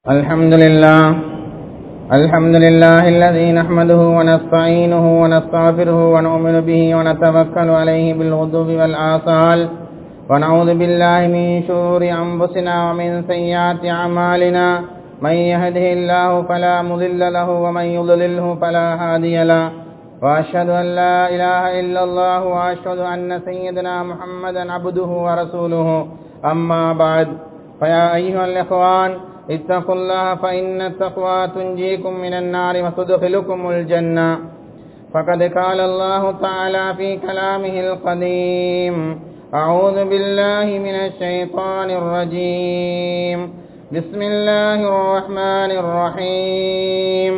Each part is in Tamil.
الحمد لله الحمد لله الذي نحمده ونستعينه ونستغفره ونؤمن به ونتوكل عليه بالغدو والآصال ونعوذ بالله من شرور أنفسنا ومن سيئات أعمالنا من يهده الله فلا مضل له ومن يضلله فلا هادي له وأشهد أن لا إله إلا الله وأشهد أن سيدنا محمدا عبده ورسوله أما بعد فيا أيها الإخوان اتقوا الله فإن التقوى تنجيكم من النار وتدخلكم الجنة فقد قال الله تعالى في كلامه القديم أعوذ بالله من الشيطان الرجيم بسم الله الرحمن الرحيم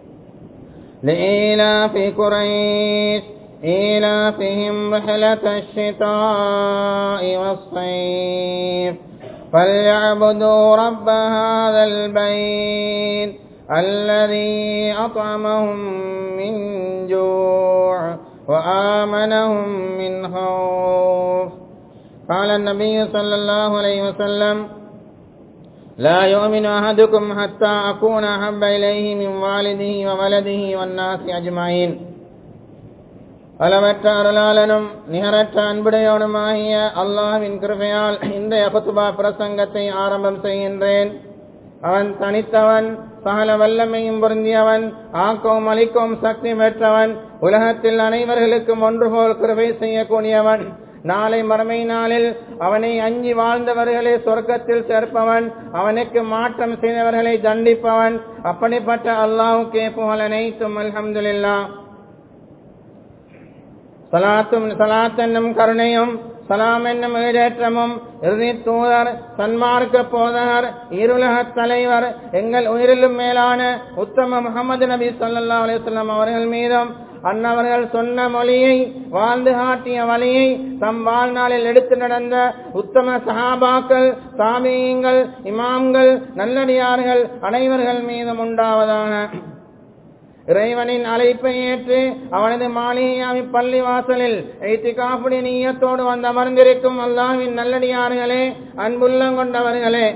لإيلاف قريش إيلافهم رحلة الشتاء والصيف فليعبدوا رب هذا البيت الذي أطعمهم من جوع وآمنهم من خوف قال النبي صلى الله عليه وسلم لا يؤمن أحدكم حتى أكون أحب إليه من والده وولده والناس أجمعين அளவற்ற அருளாளனும் நிகரற்ற அன்புடையவனுமாகிய அல்லாஹ்வின் கிருபையால் இந்த யகுத்துபா பிரசங்கத்தை ஆரம்பம் செய்கின்றேன் அவன் தனித்தவன் சகல வல்லமையும் பொருந்தியவன் ஆக்கவும் அளிக்கவும் சக்தி பெற்றவன் உலகத்தில் அனைவர்களுக்கும் ஒன்று போல் கிருபை செய்யக்கூடியவன் நாளை மறுமை நாளில் அவனை அஞ்சி வாழ்ந்தவர்களை சொர்க்கத்தில் சேர்ப்பவன் அவனுக்கு மாற்றம் செய்தவர்களை தண்டிப்பவன் அப்படிப்பட்ட அல்லாஹுக்கே புகழ் அனைத்தும் அல்ஹம்துலில்லா சலாத்தும் சலாத் என்னும் கருணையும் சலாம் என்னும் ஈடேற்றமும் இறுதி தூதர் சன்மார்க்க போதகர் இருலக தலைவர் எங்கள் உயிரிலும் மேலான உத்தம முகமது நபி சொல்லா அலிஸ்லாம் அவர்கள் மீதும் அன்னவர்கள் சொன்ன மொழியை வாழ்ந்து காட்டிய வழியை தம் வாழ்நாளில் எடுத்து நடந்த உத்தம சஹாபாக்கள் சாமியங்கள் இமாம்கள் நல்லடியார்கள் அனைவர்கள் மீதும் உண்டாவதான இறைவனின் அழைப்பை ஏற்று அவனது மாளிகையாமி பள்ளி வாசலில் ஐத்திகாப்புடி நீயத்தோடு வந்து அமர்ந்திருக்கும் அல்லாவின் நல்லடியார்களே அன்புள்ளம் கொண்டவர்களே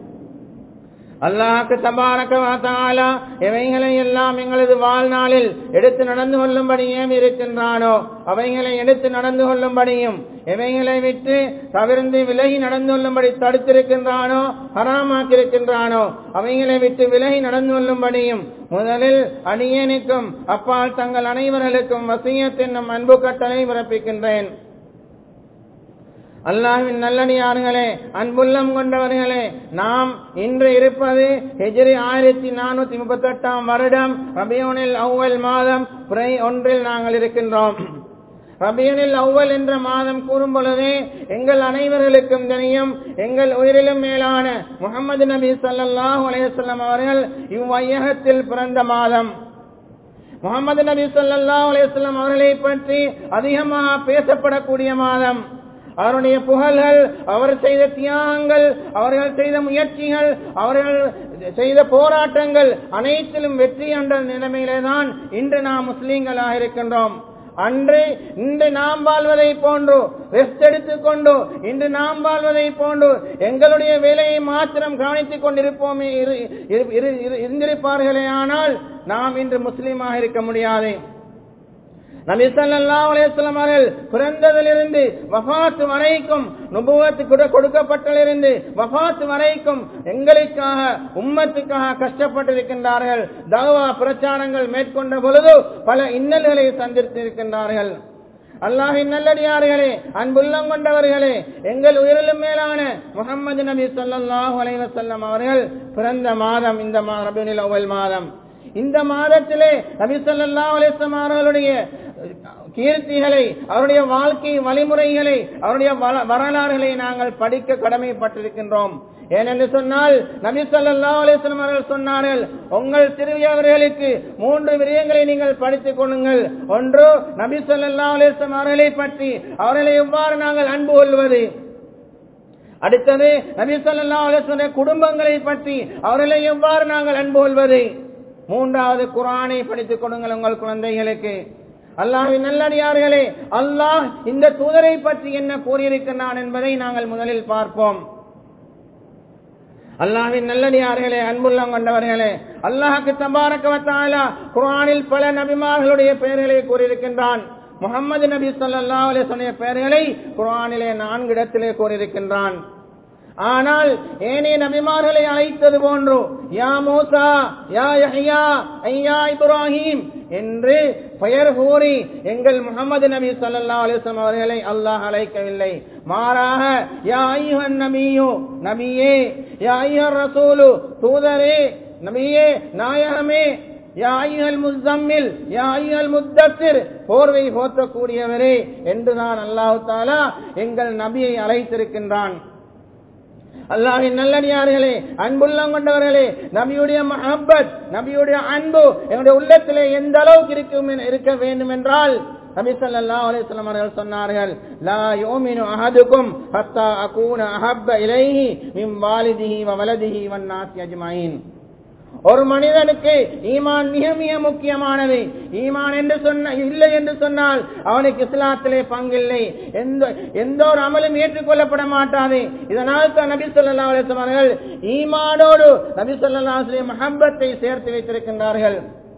அல்லாஹுக்கு தபாரக வாத்தாலா எவைகளை எல்லாம் எங்களது வாழ்நாளில் எடுத்து நடந்து கொள்ளும்படியும் இருக்கின்றானோ அவைகளை எடுத்து நடந்து கொள்ளும்படியும் எவைகளை விட்டு தவிர்ந்து விலகி நடந்து கொள்ளும்படி தடுத்திருக்கின்றானோ ஹராமாக்கியிருக்கின்றானோ அவைகளை விட்டு விலகி நடந்து கொள்ளும்படியும் முதலில் அடியேனுக்கும் அப்பால் தங்கள் அனைவர்களுக்கும் வசியத்தின் அன்பு கட்டளை பிறப்பிக்கின்றேன் அல்லாஹின் நல்லடியார்களே அன்புள்ளம் கொண்டவர்களே நாம் இன்று இருப்பது ஹெஜ்ரி ஆயிரத்தி நானூத்தி முப்பத்தி எட்டாம் வருடம் ரபியோனில் அவ்வல் மாதம் புரை ஒன்றில் நாங்கள் இருக்கின்றோம் ரபியனில் அவ்வல் என்ற மாதம் கூறும் பொழுதே எங்கள் அனைவர்களுக்கும் தெரியும் எங்கள் உயிரிலும் மேலான முகமது நபி சல்லாஹூ அலையம் அவர்கள் இவ்வையகத்தில் பிறந்த மாதம் முகமது நபி சொல்லா அலையம் அவர்களை பற்றி அதிகமாக பேசப்படக்கூடிய மாதம் அவருடைய புகழ்கள் அவர் செய்த தியாகங்கள் அவர்கள் செய்த முயற்சிகள் அவர்கள் செய்த போராட்டங்கள் அனைத்திலும் வெற்றி என்ற நிலைமையிலே தான் இன்று நாம் முஸ்லீம்களாக இருக்கின்றோம் அன்று இன்று நாம் வாழ்வதை போன்று ரெஸ்ட் எடுத்துக் கொண்டு இன்று நாம் வாழ்வதை போன்று எங்களுடைய வேலையை மாத்திரம் கவனித்துக் கொண்டிருப்போமே இருந்திருப்பார்களே ஆனால் நாம் இன்று முஸ்லீமாக இருக்க முடியாது நபி சல்லா அலையம் அவர்கள் பிறந்ததிலிருந்து வஃபாத்து வரைக்கும் நுபுவத்து கொடுக்கப்பட்டிலிருந்து வஃபாத்து வரைக்கும் எங்களுக்காக உம்மத்துக்காக கஷ்டப்பட்டிருக்கின்றார்கள் தவா பிரச்சாரங்கள் மேற்கொண்ட பொழுது பல இன்னல்களை சந்தித்திருக்கின்றார்கள் அல்லாஹின் நல்லடியார்களே அன்புள்ளம் கொண்டவர்களே எங்கள் உயிரிலும் மேலான முகமது நபி சொல்லாஹு அலைவசல்லம் அவர்கள் பிறந்த மாதம் இந்த ரபினில் ஒவ்வொரு மாதம் இந்த மாதத்திலே நபி சொல்லா அலிஸ்லாம் அவர்களுடைய கீர்த்திகளை அவருடைய வாழ்க்கை வழிமுறைகளை அவருடைய வரலாறுகளை நாங்கள் படிக்க கடமைப்பட்டிருக்கின்றோம் ஏனென்று சொன்னால் நபி சொல்லா அலிஸ்லாம் அவர்கள் சொன்னார்கள் உங்கள் சிறுவியவர்களுக்கு மூன்று விடயங்களை நீங்கள் படித்துக் கொள்ளுங்கள் ஒன்று நபி சொல்லா அலிஸ்லாம் அவர்களை பற்றி அவர்களை எவ்வாறு நாங்கள் அன்பு கொள்வது அடுத்தது நபி சொல்லா அலிஸ்லாம் குடும்பங்களை பற்றி அவர்களை எவ்வாறு நாங்கள் அன்பு கொள்வது மூன்றாவது குரானை படித்துக் கொடுங்கள் உங்கள் குழந்தைகளுக்கு அல்லாஹின் நல்லடியார்களே அல்லாஹ் இந்த தூதரை பற்றி என்ன கூறியிருக்கிறான் என்பதை நாங்கள் முதலில் பார்ப்போம் அல்லாஹ்வின் நல்லடியார்களே அன்புள்ளம் கொண்டவர்களே அல்லாஹுக்கு தபாரக்கவத்தாலா குர்ஆனில் பல நபிமார்களுடைய பெயர்களை கூறியிருக்கின்றான் முகமது நபி ஸல்லல்லாஹு அலைஹி வஸல்லம் பெயர்களை குர்ஆனிலே நான்கு இடத்திலே கூறியிருக்கின்றான் ஆனால் ஏனைய நபிமார்களை அழைத்தது போன்று யா மூசா யா யஹ்யா ஐயா இப்ராஹிம் என்று பெயர் கூறி எங்கள் முகமது நபி ஸல்லல்லாஹு அலைஹி வஸல்லம் அவர்களை அல்லாஹ் அழைக்கவில்லை மாறாக யா ஐயுஹன் நபியு நபியே யா ஐயுஹர் ரசூலு தூதரே நபியே நாயகமே யா ஐயுஹல் முஸ்தம்மில் யா ஐயுஹல் முத்தஸிர் போர்வை போற்றக்கூடியவரே என்றுதான் அல்லாஹ் தாலா எங்கள் நபியை அழைத்திருக்கின்றான் அல்லாஹின் நல்லடியார்களே அன்புள்ளம் கொண்டவர்களே நபியுடைய மஹப்பத் நபியுடைய அன்பு எங்களுடைய உள்ளத்திலே எந்த அளவுக்கு இருக்கும் என- இருக்க வேண்டும் என்றால் நபி ஸல்லல்லாஹு அலைஹி வஸல்லம் அவர்கள் சொன்னார்கள் லா யூமினு அஹதுக்கும் ஹத்தா அகூன அஹப்ப இலைஹி மின் வாலிதிஹி வ வலதிஹி வன் நாசி அஜ்மஈன் ஒரு மனிதனுக்கு ஈமான் மிக மிக முக்கியமானது ஈமான் என்று சொன்ன இல்லை என்று சொன்னால் அவனுக்கு இஸ்லாத்திலே பங்கில்லை எந்த எந்த ஒரு அமலும் ஏற்றுக்கொள்ளப்பட மாட்டாது இதனால் தான் நபி ஸல்லல்லாஹு அலைஹி வஸல்லம் அவர்கள் ஈமானோடு நபி ஸல்லல்லாஹு அலைஹி வஸல்லம் மஹப்பத்தை சேர்த்து வைத்திருக்கின்றார்கள்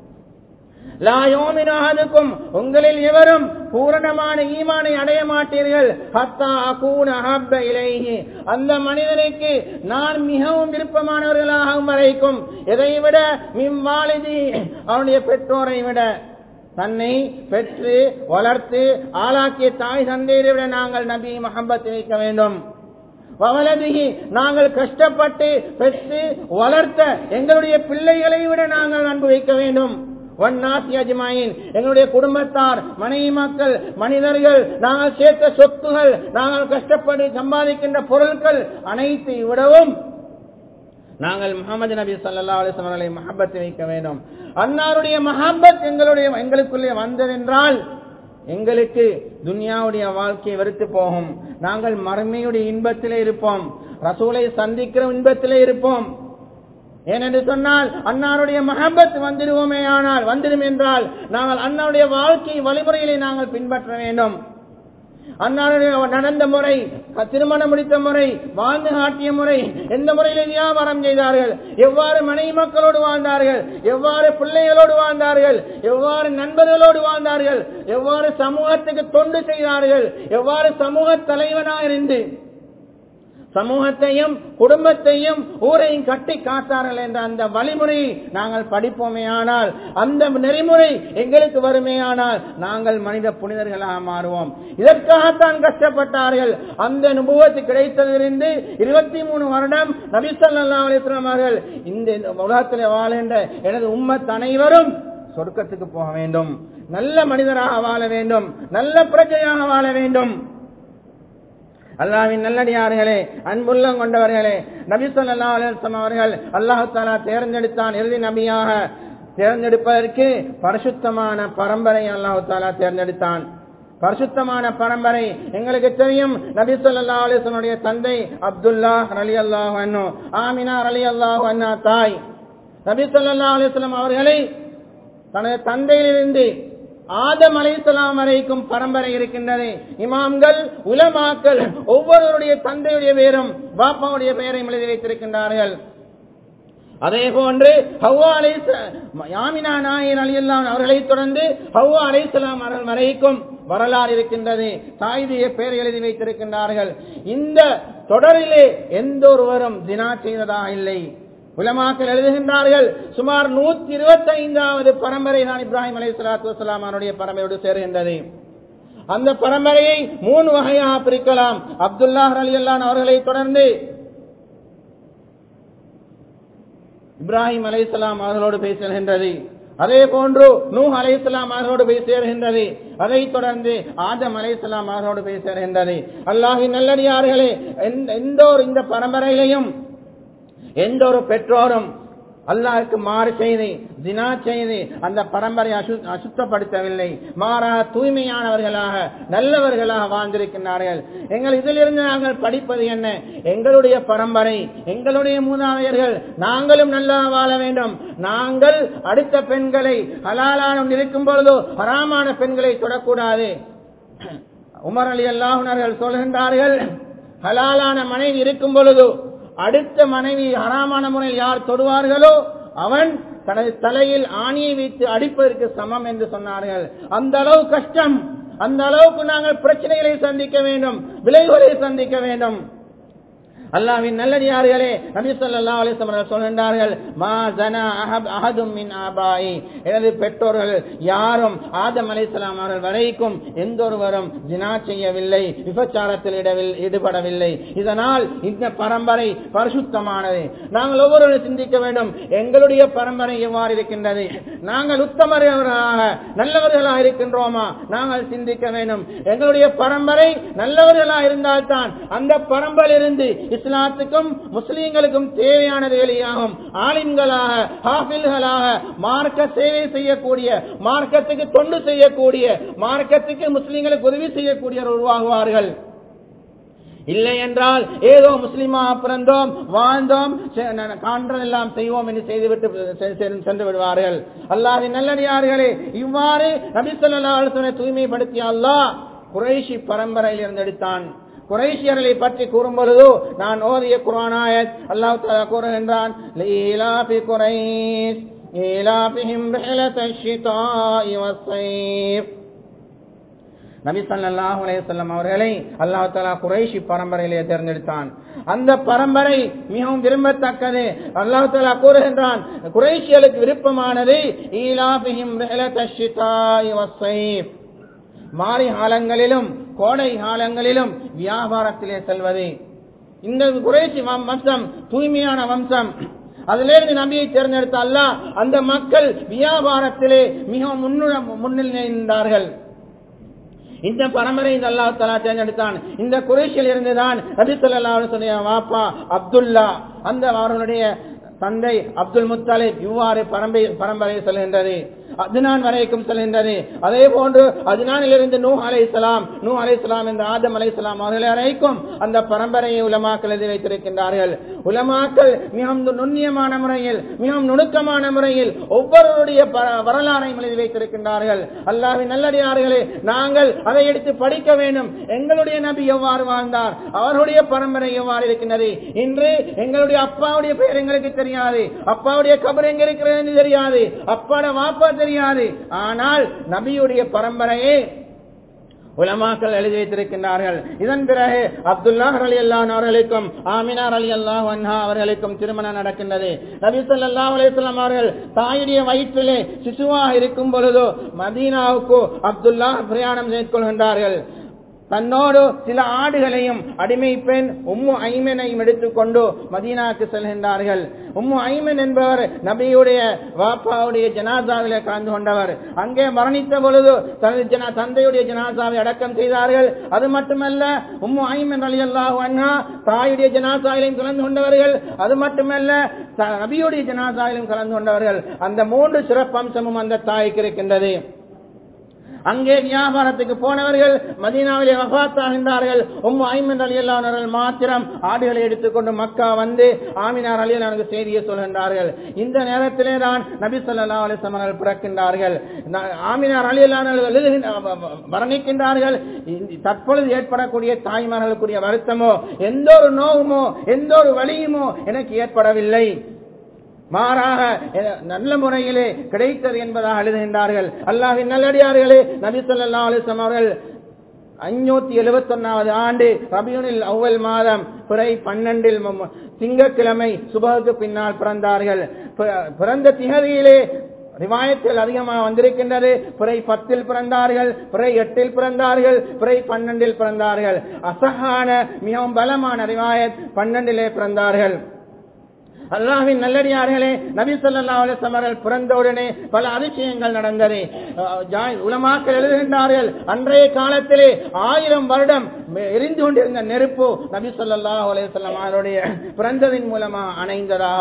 லா யோமின் அஹதுக்கும் உங்களில் எவரும் பூரணமான ஈமானை அடைய மாட்டீர்கள் ஹத்தா அகூன அஹப்ப இலைஹி அந்த மனிதனுக்கு நான் மிகவும் விருப்பமானவர்களாகும் வரைக்கும் எதை விட மிம்வாலிதி அவனுடைய பெற்றோரை விட தன்னை பெற்று வளர்த்து ஆளாக்கிய தாய் தந்தையரை விட நாங்கள் நபி மஹம்பத் வைக்க வேண்டும் வவலதிகி நாங்கள் கஷ்டப்பட்டு பெற்று வளர்த்த எங்களுடைய பிள்ளைகளை விட நாங்கள் அன்பு வைக்க வேண்டும் வன்னாசி அஜ்மாயின் எங்களுடைய குடும்பத்தார் மனைவி மக்கள் மனிதர்கள் நாங்கள் சேர்த்த சொத்துகள் நாங்கள் கஷ்டப்பட்டு சம்பாதிக்கின்ற பொருட்கள் அனைத்தை விடவும் நாங்கள் முகமது நபி ஸல்லல்லாஹு அலைஹி வஸல்லம் அவர்களை மஹப்பத் வைக்க வேண்டும் அன்னாருடைய மஹப்பத் எங்களுடைய எங்களுக்குள்ளே வந்ததென்றால் எங்களுக்கு துன்யாவுடைய வாழ்க்கை வெறுத்து போகும் நாங்கள் மறுமையுடைய இன்பத்திலே இருப்போம் ரசூலை சந்திக்கிற இன்பத்திலே இருப்போம் ஏனென்று சொன்னால் அன்னாருடைய மஹபத் வந்துடுவோமே ஆனால் வந்துடும் என்றால் நாங்கள் அன்னாருடைய வாழ்க்கை வழிமுறைகளை நாங்கள் பின்பற்ற வேண்டும் அன்னாருடைய நடந்த முறை திருமணம் முடித்த முறை வாழ்ந்து காட்டிய முறை எந்த முறையில் வியாபாரம் செய்தார்கள் எவ்வாறு மனைவி மக்களோடு வாழ்ந்தார்கள் எவ்வாறு பிள்ளைகளோடு வாழ்ந்தார்கள் எவ்வாறு நண்பர்களோடு வாழ்ந்தார்கள் எவ்வாறு சமூகத்துக்கு தொண்டு செய்தார்கள் எவ்வாறு சமூக தலைவனாக இருந்து சமூகத்தையும் குடும்பத்தையும் ஊரையும் கட்டி காத்தார்கள் என்ற அந்த வழிமுறையை நாங்கள் படிப்போமே ஆனால் அந்த நெறிமுறை எங்களுக்கு வருமே ஆனால் நாங்கள் மனித புனிதர்களாக மாறுவோம் இதற்காகத்தான் கஷ்டப்பட்டார்கள் அந்த நுபுவத்து கிடைத்ததிலிருந்து இருபத்தி மூணு வருடம் நபிசல்லா அலிஸ்லாம் அவர்கள் இந்த உலகத்தில் வாழ்கின்ற எனது உம்மத் அனைவரும் சொர்க்கத்துக்கு போக வேண்டும் நல்ல மனிதராக வாழ வேண்டும் நல்ல பிரஜையாக வாழ வேண்டும் அல்லாவின் நல்லடியார்களே அன்புள்ளம் கொண்டவர்களே நபி சொல்லா அலுவலம் அவர்கள் அல்லாஹு தாலா தேர்ந்தெடுத்தான் இறுதி நபியாக தேர்ந்தெடுப்பதற்கு பரிசுத்தமான பரம்பரை அல்லாஹு தாலா தேர்ந்தெடுத்தான் பரிசுத்தமான பரம்பரை எங்களுக்கு தெரியும் நபி சொல்லா அலிஸ்வனுடைய தந்தை அப்துல்லா அலி அல்லாஹ் அண்ணு ஆமினா அலி அல்லாஹ் அண்ணா தாய் நபி சொல்லா அலிஸ்லாம் அவர்களை தனது தந்தையிலிருந்து ஆதம் அலைசலாம் வரைக்கும் பரம்பரை இருக்கின்றது இமாம்கள் உலமாக்கள் ஒவ்வொருவருடைய தந்தையுடைய பெயரும் பாப்பாவுடைய பெயரையும் எழுதி வைத்திருக்கின்றார்கள் அதே போன்று ஹவ்வா அலை யாமினா நாயர் அலியல்லாம் அவர்களை தொடர்ந்து ஹவ்வா அலைசலாம் அவர்கள் வரைக்கும் வரலாறு இருக்கின்றது தாயுடைய பெயர் எழுதி வைத்திருக்கின்றார்கள் இந்த தொடரிலே எந்த ஒருவரும் தினா செய்ததாக இல்லை உலமாக்கள் எழுதுகின்றார்கள் சுமார் நூத்தி இருபத்தி ஐந்தாவது பரம்பரை தான் இப்ராஹிம் அலி சலாத்து வலாம் அவருடைய பரம்பரையோடு சேருகின்றது அந்த பரம்பரையை மூணு வகையாக பிரிக்கலாம் அப்துல்லா அலி அல்லான் அவர்களை தொடர்ந்து இப்ராஹிம் அலைசலாம் அவர்களோடு பேசுகின்றது அதே போன்று நூ அலைசலாம் அவர்களோடு போய் சேர்கின்றது அதை தொடர்ந்து ஆதம் அலைசலாம் அவர்களோடு போய் சேர்கின்றது அல்லாஹின் நல்லடியார்களே எந்த ஒரு இந்த பரம்பரையிலையும் எந்த ஒரு பெற்றோரும் அல்லாஹுக்கு மாறு செய்து தினா செய்து அந்த பரம்பரை அசுத்தப்படுத்தவில்லை மாறா தூய்மையானவர்களாக நல்லவர்களாக வாழ்ந்திருக்கின்றார்கள் எங்கள் இதிலிருந்து நாங்கள் படிப்பது என்ன எங்களுடைய பரம்பரை எங்களுடைய மூதாதையர்கள் நாங்களும் நல்லா வாழ வேண்டும் நாங்கள் அடுத்த பெண்களை ஹலாலான இருக்கும் பொழுதோ ஹராமான பெண்களை தொடக்கூடாது உமர் அலி அல்லாஹர்கள் சொல்கின்றார்கள் ஹலாலான மனைவி இருக்கும் பொழுது அடுத்த மனைவி ஹராமான முறையில் யார் தொடுவார்களோ அவன் தனது தலையில் ஆணியை வைத்து அடிப்பதற்கு சமம் என்று சொன்னார்கள் அந்த அளவு கஷ்டம் அந்த அளவுக்கு நாங்கள் பிரச்சனைகளை சந்திக்க வேண்டும் விளைவுகளை சந்திக்க வேண்டும் அல்லாவின் நல்லடியார்களே நபி ஸல்லல்லாஹு அலைஹி வஸல்லம் சொல்கின்றார்கள் மா ஜனா அஹப் அஹதும் மின் ஆபாயி எனது பெற்றோர்கள் யாரும் ஆதம் அலைஹிஸ்ஸலாம் அவர்கள் வரைக்கும் எந்த ஒருவரும் ஜினா செய்யவில்லை விபச்சாரத்தில் இடவில்- ஈடுபடவில்லை இதனால் இந்த பரம்பரை பரிசுத்தமானது நாங்கள் ஒவ்வொருவரும் சிந்திக்க வேண்டும் எங்களுடைய பரம்பரை எவ்வாறு இருக்கின்றது நாங்கள் உத்தமர்களாக நல்லவர்களாக இருக்கின்றோமா நாங்கள் சிந்திக்க வேண்டும் எங்களுடைய பரம்பரை நல்லவர்களாக இருந்தால்தான் அந்த பரம்பரையிலிருந்து இஸ்லாத்துக்கும் முஸ்லீம்களுக்கும் தேவையானது வெளியாகும் ஆலிம்களாக ஹாஃபில்களாக மார்க்க சேவை செய்யக்கூடிய மார்க்கத்துக்கு தொண்டு செய்யக்கூடிய மார்க்கத்துக்கு முஸ்லீம்களுக்கு உதவி செய்யக்கூடியவர் உருவாகுவார்கள் இல்லை என்றால் ஏதோ முஸ்லிமா பிறந்தோம் வாழ்ந்தோம் செ- ந- காண்றதெல்லாம் செய்வோம் என்று செய்துவிட்டு செ- செ- சென்று விடுவார்கள் அல்லாஹின் நல்லடியார்களே இவ்வாறு நபி ஸல்லல்லாஹு அலைஹி வஸல்லம் தூய்மைப்படுத்திய அல்லாஹ் குறைஷி பரம்பரையில் இருந்து எடுத்தான் குறைஷியர்களை பற்றி கூறும் பொழுது நான் ஓதிய குரானாயத் அல்லாஹ் தஆலா கூறுகின்றான் லீலாஃபி குறைஷ் ஈலாஃபிஹிம் ரிஹலத்தஷ் ஷிதாஇ வஸ்ஸைஃப் நபி ஸல்லல்லாஹு அலைஹி வஸல்லம் அவர்களை அல்லாஹ் தஆலா குறைஷி பரம்பரையிலே தேர்ந்தெடுத்தான் அந்த பரம்பரை மிகவும் விரும்பத்தக்கது அல்லாஹ் தஆலா கூறுகின்றான் குறைஷியலுக்கு விருப்பமானது ஈலாஃபிஹிம் ரிஹலத்தஷ் ஷிதாஇ வஸ்ஸைஃப் மாரி காலங்களிலும் கோடை காலங்களிலும் வியாபாரத்திலே செல்வது இந்த குறைசி வம்- வம்சம் தூய்மையான வம்சம் அதிலிருந்து நபியை தேர்ந்தெடுத்த அல்லாஹ் அந்த மக்கள் வியாபாரத்திலே மிகவும் முன்னுட முன்னிலை இருந்தார்கள் இந்த பரம்பரை இந்த அல்லாஹ் தலா தேர்ந்தெடுத்தான் இந்த குறைஷில் இருந்துதான் நபி ஸல்லல்லாஹு அலைஹி வஸல்லம் வாப்பா அப்துல்லா அந்த அவர்களுடைய தந்தை அப்துல் முத்தாலிப் இவ்வாறு பரம்பரை பரம்பரை செல்கின்றது அதுனான் வரைக்கும் செல்கின்றது அதே போன்று அதுனானிலிருந்து நூ அலைஹிஸ்ஸலாம் நூ அலைஹிஸ்ஸலாம் என்ற ஆதம் அலைஹிஸ்ஸலாம் அவர்கள் வரைக்கும் அந்த பரம்பரையை உலமாக்கள் எழுதி வைத்திருக்கின்றார்கள் உலமாக்கள் மிகவும் நுண்ணியமான முறையில் மிகவும் நுணுக்கமான முறையில் ஒவ்வொருவருடைய ப- வரலாறையும் எழுதி வைத்திருக்கின்றார்கள் அல்லாஹ்வின் நல்லடியார்களே நாங்கள் அதை எடுத்து படிக்க வேண்டும் எங்களுடைய நபி எவ்வாறு வாழ்ந்தார் அவருடைய பரம்பரை எவ்வாறு இருக்கின்றது இன்று எங்களுடைய அப்பாவுடைய பெயர் எங்களுக்கு தெரியாது அப்பாவுடைய கபர் எங்க இருக்கிறது என்று தெரியாது அப்பாட வாப்பா தெரியாது ஆனால் நபியுடைய பரம்பரையே உலமாக்கள் எழுதி வைத்திருக்கின்றார்கள் இதன் பிறகு அப்துல்லா அலி அல்லாஹ் அவர்களுக்கும் ஆமினார் அலி அல்லாஹ் அன்ஹா அவர்களுக்கும் திருமணம் நடக்கின்றது நபி ஸல்லல்லாஹு அலைஹி வஸல்லம் அவர்கள் தாயுடைய வயிற்றிலே சிசுவாக இருக்கும் பொழுதோ மதீனாவுக்கு அப்துல்லா பிரயாணம் மேற்கொள்கின்றார்கள் தன்னோடு சில ஆடுகளையும் அடிமை பெண் உம்மு ஐமனையும் எடுத்துக்கொண்டு மதீனாவுக்கு செல்கின்றார்கள் உம்மு ஐமன் என்பவர் நபியுடைய வாப்பாவுடைய ஜனாசாவிலே கலந்து கொண்டவர் அங்கே மரணித்த பொழுது தனது ஜனா தந்தையுடைய ஜனாசாவை அடக்கம் செய்தார்கள் அது மட்டுமல்ல உம்மு ஐமன் அலி அல்லாஹு அண்ணா தாயுடைய ஜனாசாவிலையும் கலந்து கொண்டவர்கள் அது மட்டுமல்ல த- நபியுடைய ஜனாசாவிலும் கலந்து கொண்டவர்கள் அந்த மூன்று சிறப்பம்சமும் அந்த தாய்க்கு இருக்கின்றது அங்கே வியாபாரத்துக்கு போனவர்கள் மதீனாவிலே வஃபாத்தாகின்றார்கள் உம்மு ஐமன் அலி அல்லாஹர்கள் மாத்திரம் ஆடுகளை எடுத்துக்கொண்டு மக்கா வந்து ஆமினார் அலி அல்லாஹ்வுக்கு செய்தியை சொல்கின்றார்கள் இந்த நேரத்திலே தான் நபி ஸல்லல்லாஹு அலைஹி வஸல்லம் அவர்கள் பிறக்கின்றார்கள் ந- ஆமினார் அலி அல்லாஹர்கள் வர்ணிக்கின்றார்கள் இந்த- தற்பொழுது ஏற்படக்கூடிய தாய்மார்களுக்குரிய வருத்தமோ எந்த ஒரு நோவுமோ எந்த ஒரு வலியுமோ எனக்கு ஏற்படவில்லை மாறாக எ- நல்ல முறையிலே கிடைத்தது என்பதாக எழுதுகின்றார்கள் அல்லாஹ்வின் நல்லடியார்களே நபி ஸல்லல்லாஹு அலைஹி வஸல்லம் அவர்கள் அஞ்சூத்தி எழுபத்தி ஒன்னாவது ஆண்டு ரபியுனில் அவ்வல் மாதம் பிறை பன்னெண்டில் ம- திங்கட்கிழமை சுபகுக்கு பின்னால் பிறந்தார்கள் பி- பிறந்த திகதியிலே ரிவாயத்தில் அதிகமாக வந்திருக்கின்றது பிறை பத்தில் பிறந்தார்கள் பிறை எட்டில் பிறந்தார்கள் பிறை பன்னெண்டில் பிறந்தார்கள் அசகான மிகவும் பலமான ரிவாயத் பன்னெண்டிலே பிறந்தார்கள் அல்லாஹ்வின் நல்லடியார்களே நபி ஸல்லல்லாஹு அலைஹி வஸல்லம் அவர்கள் பிறந்தவுடனே பல அதிசயங்கள் நடந்தது அஹ் ஜாய் உலமாக்கள் எழுதுகின்றார்கள் அன்றைய காலத்திலே ஆயிரம் வருடம் மெ- எரிந்து கொண்டிருந்த நெருப்பு நபி ஸல்லல்லாஹு அலைஹி வஸல்லம் அவருடைய பிறந்ததின் மூலமா அணைந்ததாக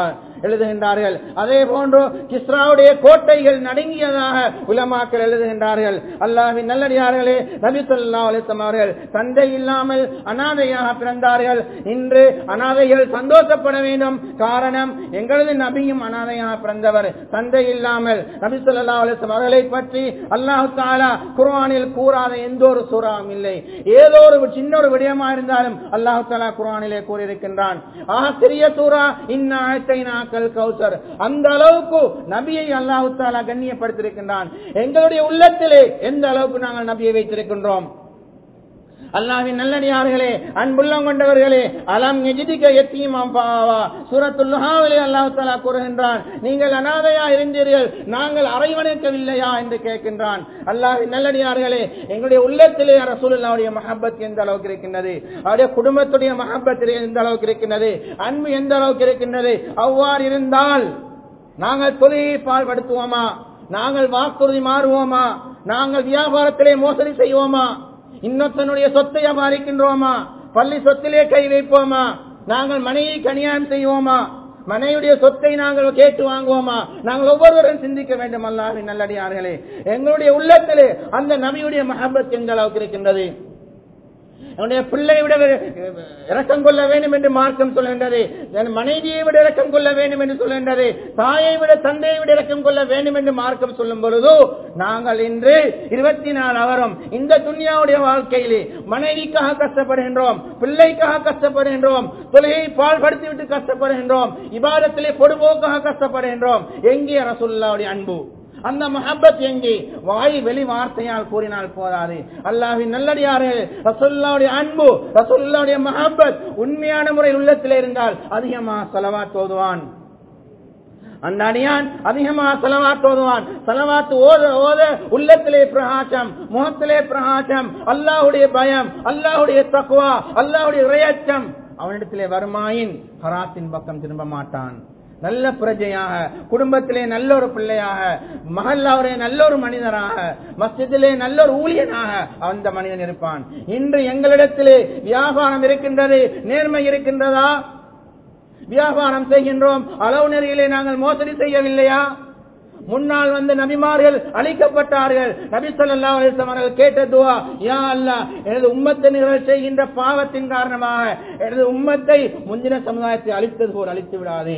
எழுதுகின்றார்கள் அதே போன்று கிஸ்ராவுடைய கோட்டைகள் நடுங்கியதாக உலமாக்கள் எழுதுகின்றார்கள் அல்லாஹின் நல்லடியார்களே நபி ஸல்லல்லாஹு அலைஹி வஸல்லம் அவர்கள் தந்தை இல்லாமல் அனாதையாக பிறந்தார்கள் இன்று அனாதைகள் சந்தோஷப்பட வேண்டும் காரணம் எங்களது நபியும் அனாதையாக பிறந்தவர் தந்தை இல்லாமல் நபி ஸல்லல்லாஹு அலைஹி வஸல்லம் அவர்களை பற்றி அல்லாஹ் தஆலா குர்ஆனில் கூறாத எந்த ஒரு சூறாவும் இல்லை ஏதோ ஒரு சின்ன ஒரு விடயமா இருந்தாலும் அல்லாஹ் தஆலா குர்ஆனிலே கூறியிருக்கின்றான் ஆக சிறிய சூரா இன்னா ஆயத்தைனாக்கல் கௌசர் அந்த அளவுக்கு நபியை அல்லாஹ் தஆலா கண்ணியப்படுத்தியிருக்கின்றான் எங்களுடைய உள்ளத்திலே எந்த அளவுக்கு நாங்கள் நபியை வைத்திருக்கின்றோம் அல்லாஹ்வின் நல்லடியார்களே அன்புள்ளம் கொண்டவர்களே அலம் எஜிதிக்க எத்தீமாம் பாவா சூரத்துல்லுஹாவிலே அல்லாஹ் தஆலா கூறுகின்றான் நீங்கள் அனாதையா இருந்தீர்கள் நாங்கள் அரவணைக்கவில்லையா என்று கேட்கின்றான் அல்லாஹ்வின் நல்லடியார்களே எங்களுடைய உள்ளத்திலே ரசூலுல்லாவுடைய மஹப்பத் எந்த அளவுக்கு இருக்கின்றது அவருடைய குடும்பத்துடைய மஹப்பத் எந்த அளவுக்கு இருக்கின்றது அன்பு எந்த அளவுக்கு இருக்கின்றது அவ்வாறு இருந்தால் நாங்கள் தொழிலை பால்படுத்துவோமா நாங்கள் வாக்குறுதி மாறுவோமா நாங்கள் வியாபாரத்திலே மோசடி செய்வோமா இன்னொருத்தனுடைய சொத்தை அபாரிக்கின்றோமா பள்ளி சொத்திலே கை வைப்போமா நாங்கள் மனைவி கனியான் செய்வோமா மனைவியுடைய சொத்தை நாங்கள் கேட்டு வாங்குவோமா நாங்கள் ஒவ்வொருவரும் சிந்திக்க வேண்டும் அல்லாஹின் நல்லடியார்களே எங்களுடைய உள்ளத்திலே அந்த நபியுடைய மஹபத் எந்த அளவுக்கு இருக்கின்றது என்னுடைய பிள்ளை விட இறக்கம் கொள்ள வேண்டும் என்று மார்க்கம் சொல்கின்றது என் மனைவியை விட இறக்கம் கொள்ள வேண்டும் என்று சொல்கின்றது தாயை விட தந்தையை விட இறக்கம் கொள்ள வேண்டும் என்று மார்க்கம் சொல்லும் பொழுது நாங்கள் இன்று இருபத்தி நாலு அவரும் இந்த துன்யாவுடைய வாழ்க்கையிலே மனைவிக்காக கஷ்டப்படுகின்றோம் பிள்ளைக்காக கஷ்டப்படுகின்றோம் தொழுகை பால்படுத்தி விட்டு கஷ்டப்படுகின்றோம் இபாதத்திலே பொடுபோக்காக கஷ்டப்படுகின்றோம் எங்கே ரசூல்லாவுடைய அன்பு அந்த மஹப்பத் எங்கே வாய் வெளி வார்த்தையால் கூறினால் போதாது அல்லாஹின் நல்லடியார்கள் ரசோல்லாவுடைய அன்பு ரசோல்லாவுடைய மஹப்பத் உண்மையான முறையில் உள்ளத்தில் இருந்தால் அதிகமா செலவாத் ஓதுவான் அந்த அடியான் அதிகமா செலவாத்து ஓதுவான் செலவாத்து ஓத ஓத உள்ளத்திலே பிரகாசம் முகத்திலே பிரகாசம் அல்லாஹுடைய பயம் அல்லாஹுடைய தக்குவா அல்லாஹுடைய இரையச்சம் அவனிடத்திலே வருமாயின் ஹராத்தின் பக்கம் திரும்ப மாட்டான் நல்ல பிரஜையாக குடும்பத்திலே நல்ல ஒரு பிள்ளையாக மகல்லாவுடைய நல்ல ஒரு மனிதராக மஸ்ஜிதிலே நல்ல ஒரு ஊழியனாக அந்த மனிதன் இருப்பான் இன்று எங்களிடத்திலே வியாபாரம் இருக்கின்றது நேர்மை இருக்கின்றதா வியாபாரம் செய்கின்றோம் அளவு நெறியிலே நாங்கள் மோசடி செய்யவில்லையா முன்னால் வந்த நபிமார்கள் அழிக்கப்பட்டார்கள் நபி சொல்லா அவர்கள் கேட்ட துவா யா அல்லா எனது உம்மத்தை நிகழ் செய்கின்ற பாவத்தின் காரணமாக எனது உம்மத்தை முந்தின சமுதாயத்தை அழித்தது போல் அழித்து விடாதே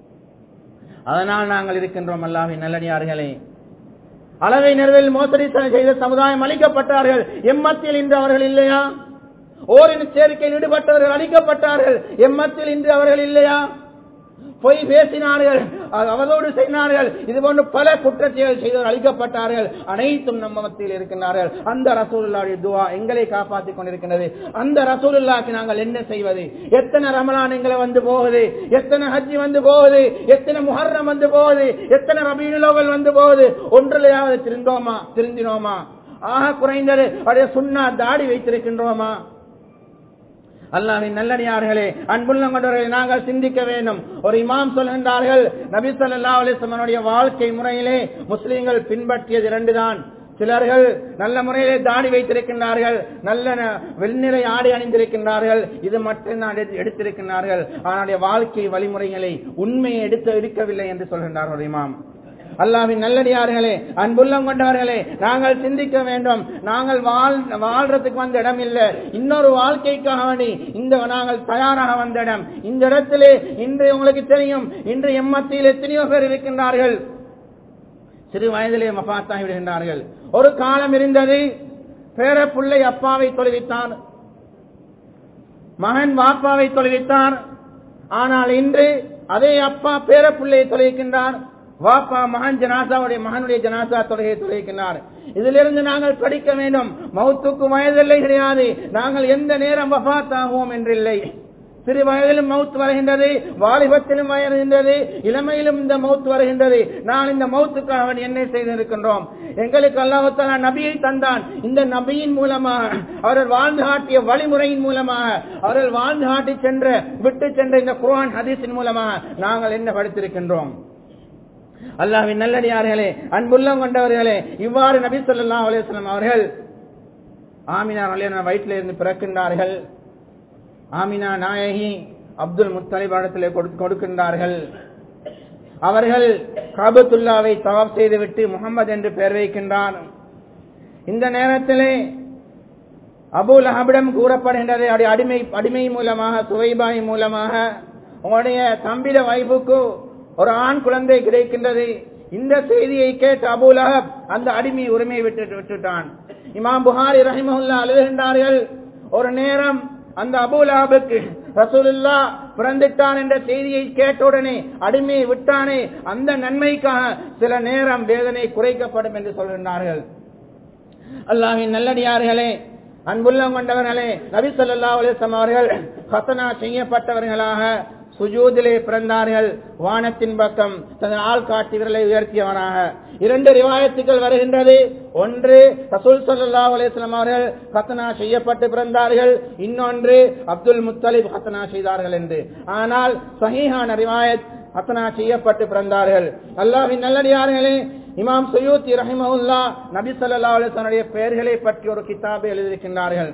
அதனால் நாங்கள் இருக்கின்றோம் அல்லாஹின் நல்லடியார்களே அளவை நிறைவில் மோசடி செய்த சமுதாயம் அளிக்கப்பட்டார்கள் எம்மத்தில் இன்று அவர்கள் இல்லையா ஓரின சேர்க்கையில் ஈடுபட்டவர்கள் அளிக்கப்பட்டார்கள் எம்மத்தில் இன்று அவர்கள் இல்லையா பொய் பேசினார்கள் அவதோடு செய்தார்கள் இது போன்று பல குற்றச்செயல் செய்தவர் அளிக்கப்பட்டார்கள் அனைத்தும் நம்ம மத்தியில் இருக்கின்றார்கள் அந்த ரசூலுல்லாவுடைய துவா எங்களை காப்பாற்றிக் கொண்டிருக்கின்றது அந்த ரசூலுல்லாக்கு நாங்கள் என்ன செய்வது எத்தனை ரமலான் எங்களை வந்து போகுது எத்தனை ஹஜ்ஜி வந்து போகுது எத்தனை முஹர்ரம் வந்து போகுது எத்தனை ரபீனுலோவல் வந்து போகுது ஒன்றிலையாவது திருந்தோமா திருந்தினோமா ஆக குறைந்தது அப்படியே சுண்ணா தாடி வைத்திருக்கின்றோமா அல்லாவின் நல்லடியார்களே அன்புள்ள கொண்டவர்களை நாங்கள் சிந்திக்க வேண்டும் ஒரு இமாம் சொல்கின்றார்கள் நபி சொல்லா அலிஸ்லமனுடைய வாழ்க்கை முறையிலே முஸ்லீம்கள் பின்பற்றியது இரண்டு தான் சிலர்கள் நல்ல முறையிலே தாடி வைத்திருக்கின்றார்கள் நல்ல வெள்நிறை ஆடை அணிந்திருக்கின்றார்கள் இது மட்டும்தான் எடுத்திருக்கின்றார்கள் அவனுடைய வாழ்க்கை வழிமுறைகளை உண்மையை எடுத்து இருக்கவில்லை என்று சொல்கின்றார் ஒரு இமாம் அல்லாவின் நல்லடியார்களே அன்புள்ளம் கொண்டவர்களே நாங்கள் சிந்திக்க வேண்டும் நாங்கள் வாழ் வாழ்றதுக்கு வந்த இடம் இல்லை இன்னொரு வாழ்க்கைக்காக வேண்டி இந்த நாங்கள் தயாராக வந்த இடம் இந்த இடத்திலே இன்று உங்களுக்கு தெரியும் இன்று எம்மத்தியில் எத்தனையோ பேர் இருக்கின்றார்கள் சிறு வயதிலே மபாத்தாகி விடுகின்றார்கள் ஒரு காலம் இருந்தது பேர பிள்ளை அப்பாவை தொலைவித்தார் மகன் வாப்பாவை தொலைவித்தார் ஆனால் இன்று அதே அப்பா பேர பிள்ளையை தொலைக்கின்றார் வாப்பா மகன் ஜனாசாவுடைய மகனுடைய ஜனாசா தொலையை தொலைக்கின்றார் இதிலிருந்து நாங்கள் படிக்க வேண்டும் மௌத்துக்கு வயதில்லை கிடையாது நாங்கள் எந்த நேரம் வபாத் ஆகுவோம் என்றில்லை சிறு வயதிலும் மவுத் வருகின்றது வாலிபத்திலும் வருகின்றது இளமையிலும் இந்த மவுத் வருகின்றது நான் இந்த மவுத்துக்காக என்ன செய்திருக்கின்றோம் எங்களுக்கு அல்லாஹால நபியை தந்தான் இந்த நபியின் மூலமாக அவர்கள் வாழ்ந்து காட்டிய வழிமுறையின் மூலமாக அவர்கள் வாழ்ந்து காட்டி சென்ற விட்டு சென்ற இந்த குர்ஆன் ஹதீஸின் மூலமாக நாங்கள் என்ன படித்திருக்கின்றோம் அல்லாஹின் நல்லடியார்களே அன்புள்ளம் கொண்டவர்களே இவ்வாறு நபி சொல்லா அலுவலம் அவர்கள் ஆமினா வயிற்றில் இருந்து பிறக்கின்றார்கள் ஆமினா நாயகி அப்துல் முத்தலிப் இடத்திலே கொடுக்கின்றார்கள் அவர்கள் காபத்துல்லாவை தவாப் செய்துவிட்டு முகமது என்று பெயர் வைக்கின்றான் இந்த நேரத்திலே அபுல் அஹபிடம் கூறப்படுகின்றது அவருடைய அடிமை அடிமை மூலமாக சுவைபாய் மூலமாக உங்களுடைய தம்பிட வைஃபுக்கு ஒரு ஆண் குழந்தை கிடைக்கின்றது இந்த செய்தியை கேட்டு அபுல் அஹப் அந்த அடிமை உரிமையை விட்டு விட்டுட்டான் இமாம் புகாரி ரஹிமஹுல்லா அழுகின்றார்கள் ஒரு நேரம் அந்த அபுல் அஹபுக்கு ரசூலுல்லா பிறந்துட்டான் என்ற செய்தியை கேட்டவுடனே அடிமையை விட்டானே அந்த நன்மைக்காக சில நேரம் வேதனை குறைக்கப்படும் என்று சொல்கின்றார்கள் அல்லாஹின் நல்லடியார்களே அன்புள்ளம் கொண்டவர்களே நபி சொல்லா அலிஸ்லாம் அவர்கள் ஹசனா செய்யப்பட்டவர்களாக சுஜூதிலே பிறந்தார்கள் வானத்தின் பக்கம் தன் ஆள் காட்டி விரலை உயர்த்தியவனாக இரண்டு ரிவாயத்துகள் வருகின்றது ஒன்று ரசூல் சல்லா அலிஸ்லாம் அவர்கள் ஹத்தனா செய்யப்பட்டு பிறந்தார்கள் இன்னொன்று அப்துல் முத்தலிப் ஹத்தனா செய்தார்கள் என்று ஆனால் சஹீஹான ரிவாயத் ஹத்தனா செய்யப்பட்டு பிறந்தார்கள் அல்லாஹின் நல்லடியார்களே இமாம் சையூத்தி ரஹிமவுல்லா நபி சொல்லா அலிஸ்வனுடைய பெயர்களை பற்றி ஒரு கிதாபை எழுதியிருக்கின்றார்கள்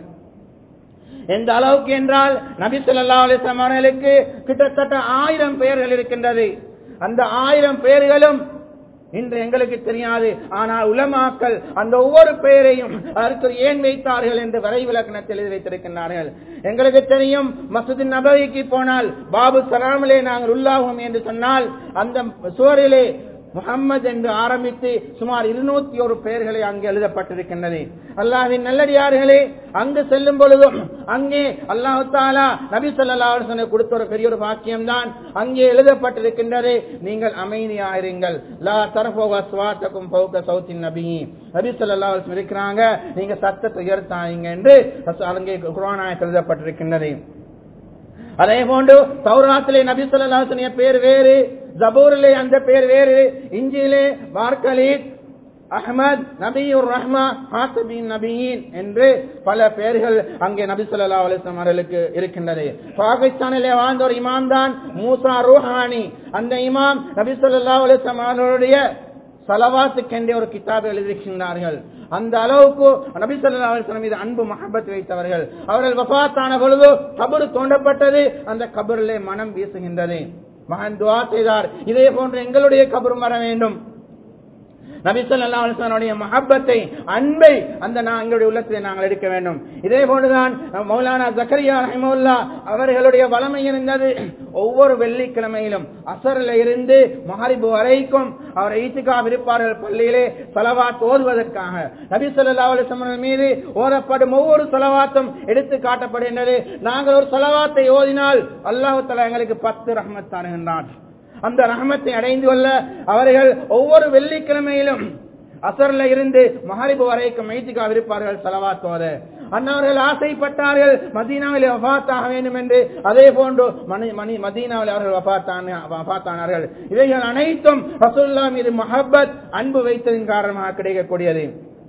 எந்த அளவுக்கு என்றால் நபி சொல்லா அலிஸ்லாம் அவர்களுக்கு கிட்டத்தட்ட ஆயிரம் பெயர்கள் இருக்கின்றது அந்த ஆயிரம் பெயர்களும் இன்று எங்களுக்கு தெரியாது ஆனால் உலமாக்கள் அந்த ஒவ்வொரு பெயரையும் அதற்கு ஏன் வைத்தார்கள் என்று வரை விளக்கணத்தில் எழுதி வைத்திருக்கின்றார்கள் எங்களுக்கு தெரியும் மசூதி நபவிக்கு போனால் பாபு சலாமிலே நாங்கள் உள்ளாகும் என்று சொன்னால் அந்த சுவரிலே முகம்மது என்று ஆரம்பித்து சுமார் இருநூத்தி ஒரு பெயர்களை அங்கு எழுதப்பட்டிருக்கின்றது அல்லாஹின் நல்லடியார்களே அங்கு செல்லும் பொழுதும் அங்கே அல்லாஹு தாலா நபி சொல்லா கொடுத்த ஒரு பெரிய ஒரு பாக்கியம் தான் அங்கே எழுதப்பட்டிருக்கின்றது நீங்கள் அமைதியாயிருங்கள் லா தரபோக சுவாத்தக்கும் பௌக்க சௌத்தின் நபி நபி சொல்லா இருக்கிறாங்க நீங்க சத்தத்தை உயர்த்தாங்க என்று அங்கே குரானாயத்தில் எழுதப்பட்டிருக்கின்றது அதே போன்று சௌராத்திலே நபி சொல்லா பேர் வேறு ஜபூரிலே அந்த பேர் வேறு இஞ்சியிலே மார்கலீத் அஹமத் நபியுர் ரஹ்மா ஹாசபின் நபியின் என்று பல பெயர்கள் அங்கே நபி சொல்லா அலிஸ்லாம் அவர்களுக்கு இருக்கின்றது பாகிஸ்தானிலே வாழ்ந்த ஒரு இமாம் தான் மூசா ரூஹானி அந்த இமாம் நபி சொல்லா அலிஸ்லாம் அவர்களுடைய சலவாத்துக்கென்றே ஒரு கிதாப் எழுதியிருக்கின்றார்கள் அந்த அளவுக்கு நபி சொல்லா அலிஸ்லாம் மீது அன்பு மஹபத் வைத்தவர்கள் அவர்கள் வபாத்தான பொழுது கபரு தோண்டப்பட்டது அந்த கபரிலே மனம் வீசுகின்றது மகன் துவா செய்தார் இதே போன்று எங்களுடைய கபரும் வர வேண்டும் நபிசல்லாவுடைய மஹப்பத்தை அன்பை அந்த எங்களுடைய உள்ளத்திலே நாங்கள் எடுக்க வேண்டும் இதே போன்றுதான் மௌலானா ஜக்கரியா ரஹிமுல்லா அவர்களுடைய வளமை இருந்தது ஒவ்வொரு வெள்ளிக்கிழமையிலும் அசரில் இருந்து மஹரிபு வரைக்கும் அவர் ஈத்துக்கா இருப்பார்கள் பள்ளியிலே செலவாத் ஓதுவதற்காக நபி சொல்லா அலிஸ்மன் மீது ஓதப்படும் ஒவ்வொரு செலவாத்தும் எடுத்து காட்டப்படுகின்றது நாங்கள் ஒரு செலவாத்தை ஓதினால் அல்லாஹு தலா எங்களுக்கு பத்து ரஹமத் தருகின்றான் அந்த ரஹமத்தை அடைந்து கொள்ள அவர்கள் ஒவ்வொரு வெள்ளிக்கிழமையிலும் அசர்ல இருந்து மஹரிபு வரைக்கும் மைத்திகா இருப்பார்கள் செலவாத்தோத அன்னவர்கள் ஆசைப்பட்டார்கள் மதீனாவில் வபாத்தாக வேண்டும் என்று அதே போன்று மணி மணி மதீனாவில் அவர்கள் வபாத்தானார்கள் இவைகள் அனைத்தும் ரசூல்லா மீது மஹப்பத் அன்பு வைத்ததின் காரணமாக கிடைக்கக்கூடியது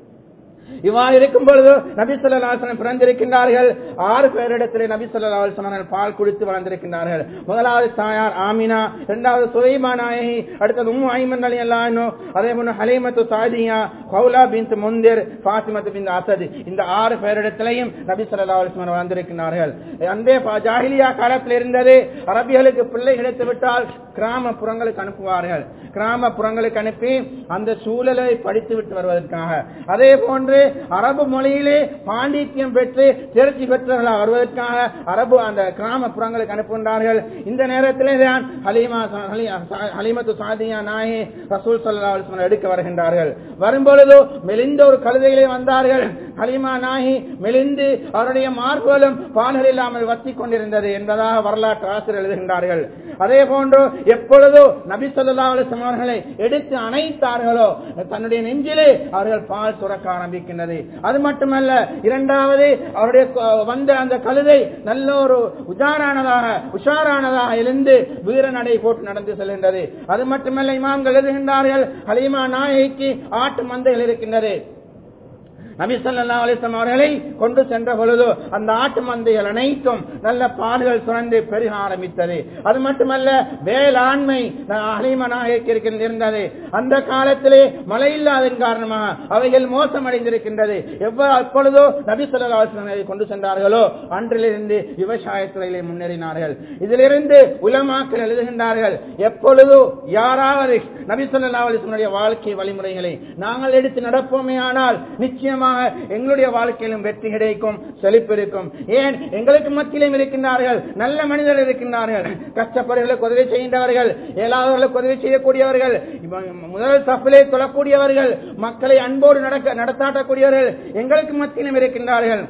இவ்வாறு இருக்கும் பொழுது நபி சொல்லாசனம் பிறந்திருக்கின்றார்கள் ஆறு பேரிடத்திலே நபி சொல்லாசன பால் குடித்து வளர்ந்திருக்கின்றார்கள் முதலாவது தாயார் ஆமினா இரண்டாவது சுலைமா நாயகி அடுத்தது உம் ஐமன் அலி அல்லானோ அதே போல ஹலீமத்து சாதியா கௌலா பின் முந்திர் பாத்திமத்து பின் அசது இந்த ஆறு பேரிடத்திலையும் நபி சொல்லா அலிஸ்மன் வளர்ந்திருக்கிறார்கள் அந்த ஜாகிலியா காலத்தில் இருந்தது அரபிகளுக்கு பிள்ளை கிடைத்து விட்டால் கிராமப்புறங்களுக்கு அனுப்புவார்கள் கிராமப்புறங்களுக்கு அனுப்பி அந்த சூழலை படித்து விட்டு வருவதற்காக அதே போன்று அரபு மொழியிலே பாண்டித்யம் பெற்று தேர்ச்சி பெற்றவர்களாக வருவதற்காக அரபு அந்த கிராமப்புறங்களுக்கு அனுப்புகின்றார்கள் இந்த நேரத்திலே தான் ஹலீமா ஹலீமத்து சாதியா நாயி ரசூல் சல்லா எடுக்க வருகின்றார்கள் வரும்பொழுது மெலிந்த ஒரு கழுதையிலே வந்தார்கள் ஹலிமா நாயி மெலிந்து அவருடைய மார்புகளும் பால்கள் இல்லாமல் வத்தி கொண்டிருந்தது என்பதாக வரலாற்று ஆசிரியர் எழுதுகின்றார்கள் அதே போன்று எப்பொழுதோ நபி சொல்லா அலிஸ்லாம் அவர்களை எடுத்து அணைத்தார்களோ தன்னுடைய நெஞ்சிலே அவர்கள் பால் சுரக்க ஆரம்பிக்கின்றது அது மட்டுமல்ல இரண்டாவது அவருடைய வந்த அந்த கழுதை நல்ல ஒரு உஜாரானதாக உஷாரானதாக எழுந்து வீர நடை போட்டு நடந்து செல்கின்றது அது மட்டுமல்ல இமாம்கள் எழுதுகின்றார்கள் ஹலீமா நாயகிக்கு ஆட்டு மந்தைகள் இருக்கின்றது நபி ஸல்லல்லாஹு அலைஹி வஸல்லம் அவர்களை கொண்டு சென்ற பொழுது அந்த ஆட்டு மந்தைகள் அனைத்தும் நல்ல பால்கள் சுரந்து பெருக ஆரம்பித்தது அது மட்டுமல்ல வேளாண்மை அலிம நாயக்கிற்கு இருந்தது அந்த காலத்திலே மழை இல்லாதன் காரணமாக அவைகள் மோசமடைந்திருக்கின்றது எவ்வளவு அப்பொழுதோ நபி ஸல்லல்லாஹு அலைஹி வஸல்லம் அதை கொண்டு சென்றார்களோ அன்றிலிருந்து விவசாயத்துறையிலே முன்னேறினார்கள் இதிலிருந்து உலமாக்கள் எழுதுகின்றார்கள் எப்பொழுதோ யாராவது நபி ஸல்லல்லாஹு அலைஹி வஸல்லம் வாழ்க்கை வழிமுறைகளை நாங்கள் எடுத்து நடப்போமே ஆனால் நிச்சயமாக எங்களுடைய வாழ்க்கையிலும் வெற்றி கிடைக்கும் செழிப்பு இருக்கும் ஏன் எங்களுக்கு மத்தியிலும் இருக்கின்றார்கள் நல்ல மனிதர்கள் இருக்கின்றார்கள் கஷ்டப்படுகளுக்கு உதவி செய்கின்றவர்கள் ஏழாதவர்களுக்கு உதவி செய்யக்கூடியவர்கள் இப்ப முதல் சஃபிலே தொழக்கூடியவர்கள் மக்களை அன்போடு நடக்க நடத்தாட்டக்கூடியவர்கள் எங்களுக்கு மத்தியிலும் இருக்கின்றார்கள்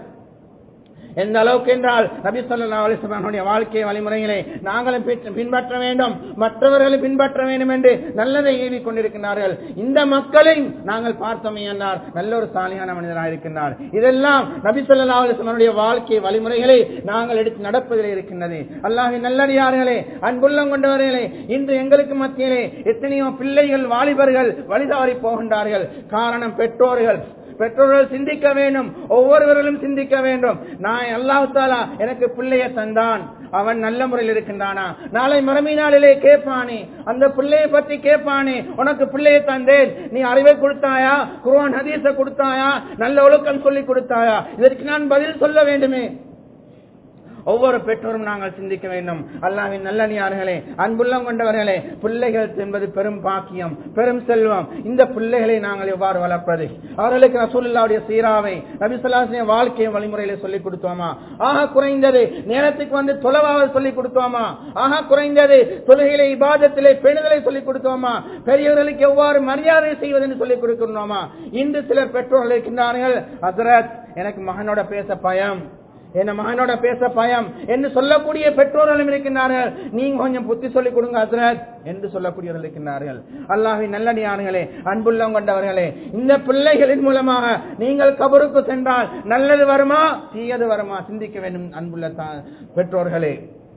எந்த அளவுக்கு என்றால் நபி சொல்லா அலிஸ்லாமுடைய வாழ்க்கை வழிமுறைகளை நாங்களும் பின்- பின்பற்ற வேண்டும் மற்றவர்களும் பின்பற்ற வேண்டும் என்று நல்லதை ஏவி கொண்டிருக்கிறார்கள் இந்த மக்களை நாங்கள் பார்த்தோமே என்றால் நல்ல ஒரு சாலியான மனிதராக இருக்கின்றார் இதெல்லாம் நபி சொல்லா அலிஸ்லாமுடைய வாழ்க்கை வழிமுறைகளை நாங்கள் எடுத்து நடப்பதில் இருக்கின்றது அல்லாஹின் நல்லடியார்களே அன்புள்ளம் கொண்டவர்களே இன்று எங்களுக்கு மத்தியிலே எத்தனையோ பிள்ளைகள் வாலிபர்கள் வழிதாரி போகின்றார்கள் காரணம் பெற்றோர்கள் பெற்றோர்கள் சிந்திக்க வேண்டும் ஒவ்வொருவர்களும் சிந்திக்க வேண்டும் நான் அல்லாஹ் தாலா எனக்கு பிள்ளைய தந்தான் அவன் நல்ல முறையில் இருக்கின்றானா நாளை மறுமை நாளிலே கேட்பானே அந்த பிள்ளையை பத்தி கேட்பானே உனக்கு பிள்ளையை தந்தேன் நீ அறிவை கொடுத்தாயா குர்ஆன் ஹதீஸ கொடுத்தாயா நல்ல ஒழுக்கம் சொல்லி கொடுத்தாயா இதற்கு நான் பதில் சொல்ல வேண்டுமே ஒவ்வொரு பெற்றோரும் நாங்கள் சிந்திக்க வேண்டும் அல்லாவின் நல்லடியார்களே அன்புள்ளம் கொண்டவர்களே பிள்ளைகள் என்பது பெரும் பாக்கியம் பெரும் செல்வம் இந்த பிள்ளைகளை நாங்கள் எவ்வாறு வளர்ப்பது அவர்களுக்கு ரசூலுல்லாவுடைய சீராவை நபிசல்லாசிய வாழ்க்கை வழிமுறையில சொல்லிக் கொடுத்தோமா ஆக குறைந்தது நேரத்துக்கு வந்து தொலைவாவது சொல்லிக் கொடுத்தோமா ஆக குறைந்தது தொழுகையிலே இபாதத்திலே பெண்களை சொல்லிக் கொடுத்தோமா பெரியவர்களுக்கு எவ்வாறு மரியாதை செய்வதென்று சொல்லிக் கொடுக்கணுமா இன்று சிலர் பெற்றோர்கள் இருக்கின்றார்கள் ஹசரத் எனக்கு மகனோட பேச பயம் என்ன மகனோட பேச பயம் என்று சொல்லக்கூடிய பெற்றோர்களும் இருக்கின்றார்கள் நீங்க கொஞ்சம் புத்தி சொல்லிக் கொடுங்க ஹசரத் என்று சொல்லக்கூடியவர்கள் இருக்கின்றார்கள் அல்லாஹின் நல்லடியார்களே அன்புள்ளம் கொண்டவர்களே இந்த பிள்ளைகளின் மூலமாக நீங்கள் கபருக்கு சென்றால் நல்லது வருமா தீயது வருமா சிந்திக்க வேண்டும் அன்புள்ள தா- பெற்றோர்களே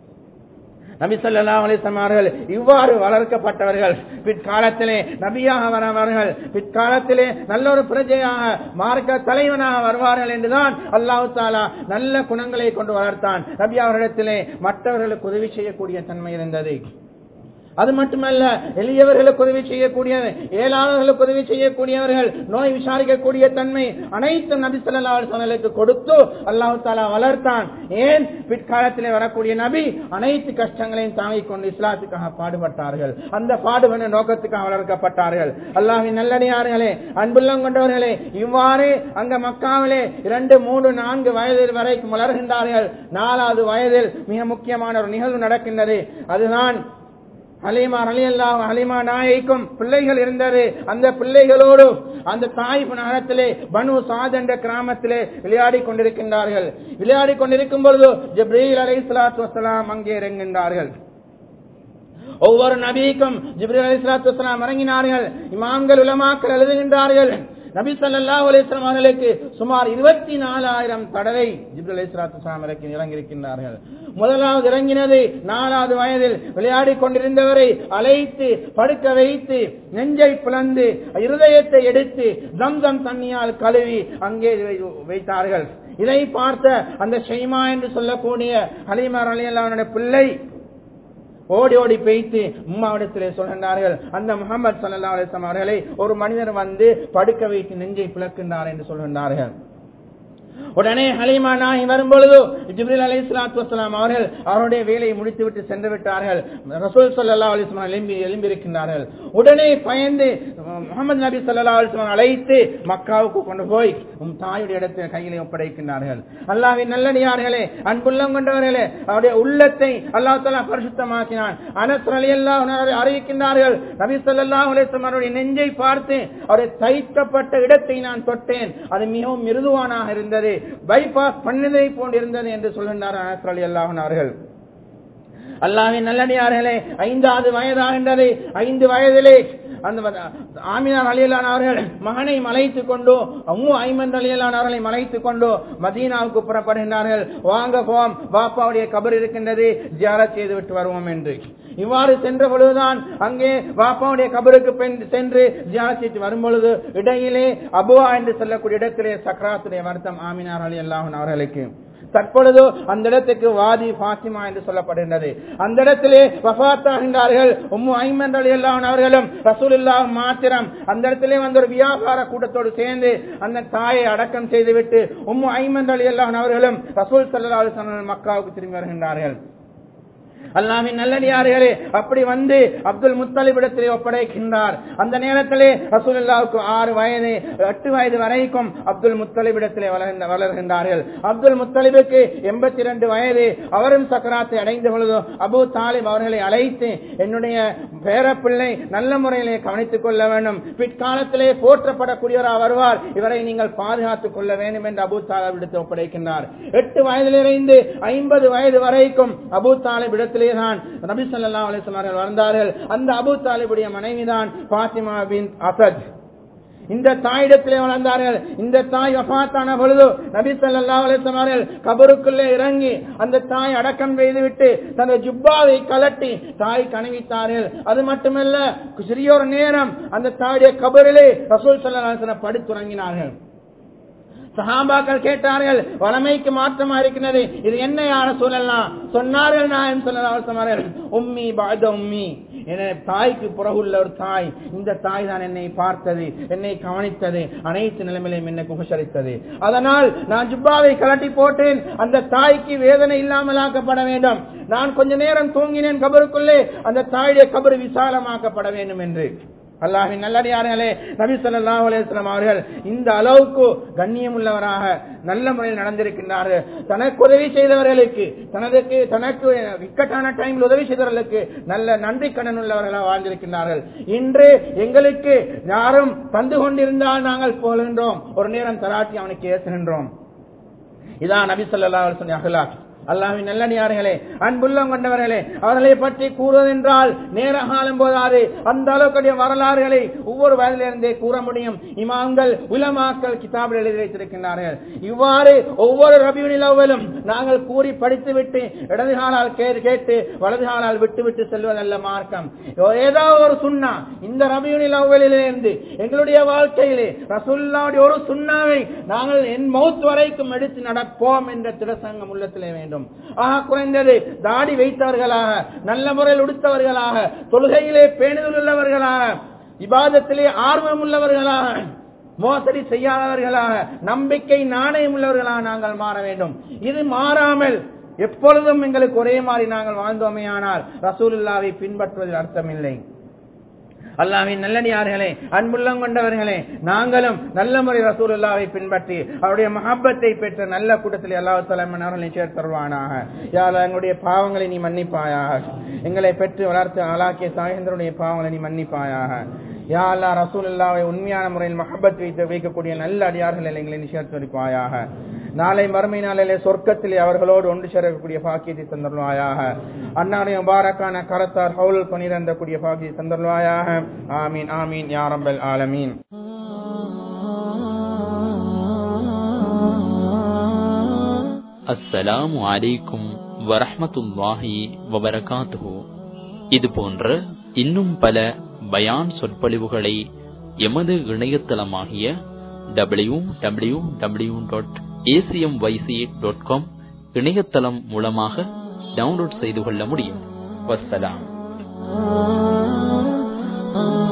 நபி ஸல்லல்லாஹு அலைஹி வஸல்லம் அவர்கள் இவ்வாறு வளர்க்கப்பட்டவர்கள் பிற்காலத்திலே நபியாக வரவர்கள் பிற்காலத்திலே நல்ல ஒரு பிரஜையாக மார்க்க தலைவனாக வருவார்கள் என்றுதான் அல்லாஹ் தாலா நல்ல குணங்களை கொண்டு வளர்த்தான் நபி அவர்களிடத்திலே மற்றவர்களுக்கு உதவி செய்யக்கூடிய தன்மை இருந்தது அது மட்டுமல்ல எளியவர்களுக்கு உதவி செய்யக்கூடிய ஏழாளர்களுக்கு உதவி செய்யக்கூடியவர்கள் நோய் விசாரிக்கக்கூடிய தன்மை அனைத்து நபி ஸல்லல்லாஹு அலைஹி வஸல்லுக்கு கொடுத்து அல்லாஹ் தாலா வளர்த்தான் ஏன் பிற்காலத்திலே வரக்கூடிய நபி அனைத்து கஷ்டங்களையும் தாங்கிக் கொண்டு இஸ்லாத்துக்காக பாடுபட்டார்கள் அந்த பாடுபட நோக்கத்துக்காக வளர்க்கப்பட்டார்கள் அல்லாஹ்வின் நல்லடியார்களே அன்புள்ளம் கொண்டவர்களே இவ்வாறு அங்க மக்காவிலே இரண்டு மூன்று நான்கு வயதில் வரைக்கும் வளர்கின்றார்கள் நாலாவது வயதில் மிக முக்கியமான ஒரு நிகழ்வு நடக்கின்றது அதுதான் ஹலீமா அலியல்லா ஹலீமா நாயைக்கும் பிள்ளைகள் இருந்தது அந்த பிள்ளைகளோடு அந்த தாய்ப் நகரத்திலே பனு சாத் என்ற கிராமத்திலே விளையாடி கொண்டிருக்கின்றார்கள் விளையாடி கொண்டிருக்கும் பொழுது ஜிப்ரீல் அலை சலாத்து வசலாம் அங்கே இறங்குகின்றார்கள் ஒவ்வொரு நபிக்கும் ஜிப்ரீல் அலை சலாத்து வசலாம் இறங்கினார்கள் இமாம்கள் உலமாக்கள் எழுதுகின்றார்கள் நபி ஸல்லல்லாஹு அலைஹி வஸல்லம் அவர்களுக்கு சுமார் இருபத்தி நாலாயிரம் தடவை ஜிப்ரீல் அலைஹி ஸலாத்து வஸலாம் இறங்கி இறங்கியிருக்கின்றார்கள் முதலாவது இறங்கினது நாலாவது வயதில் விளையாடிக் கொண்டிருந்தவரை அழைத்து படுக்க வைத்து நெஞ்சை பிளந்து இருதயத்தை எடுத்து தம்தம் தண்ணியால் கழுவி அங்கே வை- வைத்தார்கள் இதை பார்த்த அந்த ஷைமா என்று சொல்லக்கூடிய ஹலீமர் அலி அல்லாவுடைய பிள்ளை ஓடி ஓடி பெய்த்து உம்மாவிடத்திலே சொல்கின்றார்கள் அந்த முகமது சல்லா அலிஸ்லாம் அவர்களை ஒரு மனிதர் வந்து படுக்க வைத்து நெஞ்சை பிளக்கின்றார் என்று சொல்கின்றார்கள் உடனே ஹலீமா நாயகி வரும்பொழுது ஜிப்ரில் அலி இஸ்லாத்து வஸ்லாம் அவர்கள் அவருடைய வேலையை முடித்துவிட்டு சென்று விட்டார்கள் ரசூல் சல்லா அலிஸ்லாம் எழும்பி எழும்பியிருக்கின்றார்கள் உடனே பயந்து முகமது நபி சல்லா அலிஸ்லாம் அழைத்து மக்காவுக்கு கொண்டு போய் உம் தாயுடைய இடத்தில் கையிலே ஒப்படைக்கின்றார்கள் அல்லாவின் நல்லடியார்களே அன்புள்ளம் கொண்டவர்களே அவருடைய உள்ளத்தை அல்லாஹ் தலா பரிசுத்தமாக்கினான் அனஸ் அலி அல்லாஹ் அறிவிக்கின்றார்கள் நபி ஸல்லல்லாஹு அலைஹி வஸல்லம் அவருடைய நெஞ்சை பார்த்து அவருடைய தைக்கப்பட்ட இடத்தை நான் தொட்டேன் அது மிகவும் மிருதுவானாக இருந்தது பைபாஸ் பண்ணதை போன்று இருந்தது என்று சொல்கின்றார் அனஸ் அலி அல்லாஹ் அவர்கள் அல்லாவின் நல்லடியார்களே ஐந்தாவது வயதாகின்றது ஐந்து வயதிலே அந்த ஆமினார் அலியலான் அவர்கள் மகனை மலைத்துக் கொண்டு அம்மு ஐமன் அலியலான் அவர்களை மலைத்துக் கொண்டு மதீனாவுக்கு புறப்படுகின்றார்கள் வாங்க போம் பாப்பாவுடைய கபர் இருக்கின்றது ஜியாரத் செய்து விட்டு வருவோம் என்று இவ்வாறு சென்ற பொழுதுதான் அங்கே வாப்பாவுடைய கபருக்கு பெண் சென்று ஜியாரத் வரும் பொழுது இடையிலே அபுவா என்று சொல்லக்கூடிய இடத்திலே சக்கராத்துடைய வருத்தம் ஆமினார் அலி அல்லாஹன் அவர்களுக்கு தற்பொழுது அந்த இடத்துக்கு வாதி பாத்திமா என்று சொல்லப்படுகின்றது அந்த இடத்திலே வஃத்தாகின்றார்கள் உம்மு ஐமன் அலி அல்லாஹன் அவர்களும் ரசூலுல்லாஹ் மாத்திரம் அந்த இடத்திலே வந்து ஒரு வியாபார கூட்டத்தோடு சேர்ந்து அந்த தாயை அடக்கம் செய்துவிட்டு உம்மு ஐமன் அலி அல்லாஹன் அவர்களும் ரசூல் சல்லா அலுவலம் மக்காவுக்கு திரும்பி வருகின்றார்கள் அல்லாமின் நல்லடியார்களே அப்படி வந்து அப்துல் முத்தலிபிடத்திலே ஒப்படைக்கின்றார் அந்த நேரத்திலே ரசூலுல்லாவுக்கு ஆறு வயது எட்டு வயது வரைக்கும் அப்துல் முத்தலிபிடத்திலே வளர்ந்த- வளர்கின்றார்கள் அப்துல் முத்தலிபுக்கு எண்பத்தி ரெண்டு வயது அவரும் சக்கராத்தை அடைந்த பொழுது அபு தாலிப் அவர்களை அழைத்து என்னுடைய பேரப்பிள்ளை நல்ல முறையிலே கவனித்துக் கொள்ள வேண்டும் பிற்காலத்திலே போற்றப்படக்கூடியவராக வருவார் இவரை நீங்கள் பாதுகாத்துக் கொள்ள வேண்டும் என்று அபு தாலிபிடத்தை ஒப்படைக்கின்றார் எட்டு வயதிலிருந்து ஐம்பது வயது வரைக்கும் அபு தாலிப் இடத்திலே தான் நபி ஸல்லல்லாஹு அலைஹி வஸல்லம் அவர்கள் வந்தார்கள் அந்த அபு தாலிபுடைய மனைவிதான் பாத்திமா பின் அசத் இந்த தாயிடத்திலே வளர்ந்தார்கள் இந்த தாய் வஃபாத்தான பொழுது நபி ஸல்லல்லாஹு அலைஹி வஸல்லம் அவர்கள் கபருக்குள்ளே இறங்கி அந்த தாய் அடக்கம் செய்துவிட்டு தனது ஜுப்பாவை கலட்டி தாய் கனவித்தார்கள் அது மட்டுமல்ல சிறியோர் நேரம் அந்த தாயுடைய கபரிலே ரசூல் ஸல்லல்லாஹு அலைஹி வஸல்லம் படுத்துறங்கினார்கள் சஹாபாக்கள் கேட்டார்கள் வளமைக்கு மாற்றமா இருக்கிறது இது என்ன யார சொல்லலாம் சொன்னார்கள் நான் சொன்னார்கள் உம்மி பாத உம்மி என தாய்க்கு புறகுள்ள ஒரு தாய் இந்த தாய் தான் என்னை பார்த்தது என்னை கவனித்தது அனைத்து நிலைமையிலும் என்னை உபசரித்தது அதனால் நான் ஜுப்பாவை கலட்டி போட்டேன் அந்த தாய்க்கு வேதனை இல்லாமலாக்கப்பட வேண்டும் நான் கொஞ்ச நேரம் தூங்கினேன் கபருக்குள்ளே அந்த தாயுடைய கபரு விசாலமாக்கப்பட வேண்டும் என்று அல்லாஹின் நல்லடியார்களே நபி ஸல்லல்லாஹு அலைஹி வஸல்லம் அவர்கள் இந்த அளவுக்கு கண்ணியம் உள்ளவராக நல்ல முறையில் நடந்திருக்கின்றார்கள் தனக்கு உதவி செய்தவர்களுக்கு தனதுக்கு தனக்கு இக்கட்டான டைமில் உதவி செய்தவர்களுக்கு நல்ல நன்றி கடன் உள்ளவர்களாக வாழ்ந்திருக்கின்றார்கள் இன்று எங்களுக்கு யாரும் தந்து கொண்டிருந்தால் நாங்கள் போகின்றோம் ஒரு நேரம் தராட்டி அவனுக்கு ஏசுகின்றோம் இதான் நபி ஸல்லல்லாஹு அலைஹி வஸல்லம் அஹ்லாக் அல்லாஹ்வின் நல்லடியார்களே அன்புள்ளம் கொண்டவர்களே அவர்களை பற்றி கூறுவதென்றால் நேர காலம் போதாது அந்த அளவுக்கு வரலாறுகளை ஒவ்வொரு வயதிலிருந்தே கூற முடியும் இமாம்கள் உலமாக்கள் கிதாபில் எழுதி வைத்திருக்கின்றார்கள் இவ்வாறு ஒவ்வொரு ரபியுனில் அவ்வளும் நாங்கள் கூறி படித்துவிட்டு இடது காலால் கேட்டு கேட்டு வலது காலால் விட்டு விட்டு செல்வதல்ல மார்க்கம் ஏதாவது ஒரு சுண்ணா இந்த ரபியுனில் அவ்வளிலிருந்து எங்களுடைய வாழ்க்கையிலே ரசுல்லாவுடைய ஒரு சுண்ணாவை நாங்கள் என் மௌத் வரைக்கும் எடுத்து நடப்போம் என்ற திடசங்கம் உள்ளத்திலே வேண்டும் ஆக குறைந்தது தாடி வைத்தவர்களாக நல்ல முறையில் உடுத்தவர்களாக தொழுகையிலே பேணுதல் உள்ளவர்களாக இபாதத்திலே ஆர்வம் உள்ளவர்களாக மோசடி செய்யாதவர்களாக நம்பிக்கை நாணயம் உள்ளவர்களாக நாங்கள் மாற வேண்டும் இது மாறாமல் எப்பொழுதும் எங்களுக்கு ஒரே மாதிரி நாங்கள் வாழ்ந்தோமேயானால் ரசூலுல்லாவை பின்பற்றுவதில் அர்த்தமில்லை அல்லாவின் நல்லடியார்களே அன்புள்ளம் கொண்டவர்களே நாங்களும் நல்ல முறை ரசூலுல்லாவை பின்பற்றி அவருடைய மஹப்பத்தை பெற்ற நல்ல கூட்டத்தில் அல்லாஹ் தலைமன் அவர்களை சேர்த்தருவானாக யார் எங்களுடைய பாவங்களை நீ மன்னிப்பாயாக எங்களை பெற்று வளர்த்து ஆளாக்கிய சாயந்தருடைய பாவங்களை நீ மன்னிப்பாயாக யா அல்லா ரசூலுல்லாவை உண்மையான முறையில் மஹப்பத் வைத்து வைக்கக்கூடிய நல்ல அடியார்கள் எங்களை நீ சேர்த்து வைப்பாயாக நாளை மறுமை நாளிலே சொர்க்கத்திலே அவர்களோடு ஒன்று சேரக்கூடிய பாக்கியத்தை தந்தருவாயாக அன்னாருடைய முபாரக்கான கரத்தார் ஹவுல் பனிரந்தக்கூடிய பாக்கியத்தை தந்தருவாயாக ஆமீன் ஆமீன் யா ரப்பல் ஆலமீன் அஸ்ஸலாமு அலைக்கும் வரஹ்மத்துல்லாஹி வபரகாத்துஹு இது போன்ற இன்னும் பல பயான் சொற்பொழிவுகளை எமது இணையதளமாகிய W W W dot ACM YC dot com இணையதளம் மூலமாக டவுன்லோட் செய்து கொள்ள முடியும் வஸ்ஸலாம் ah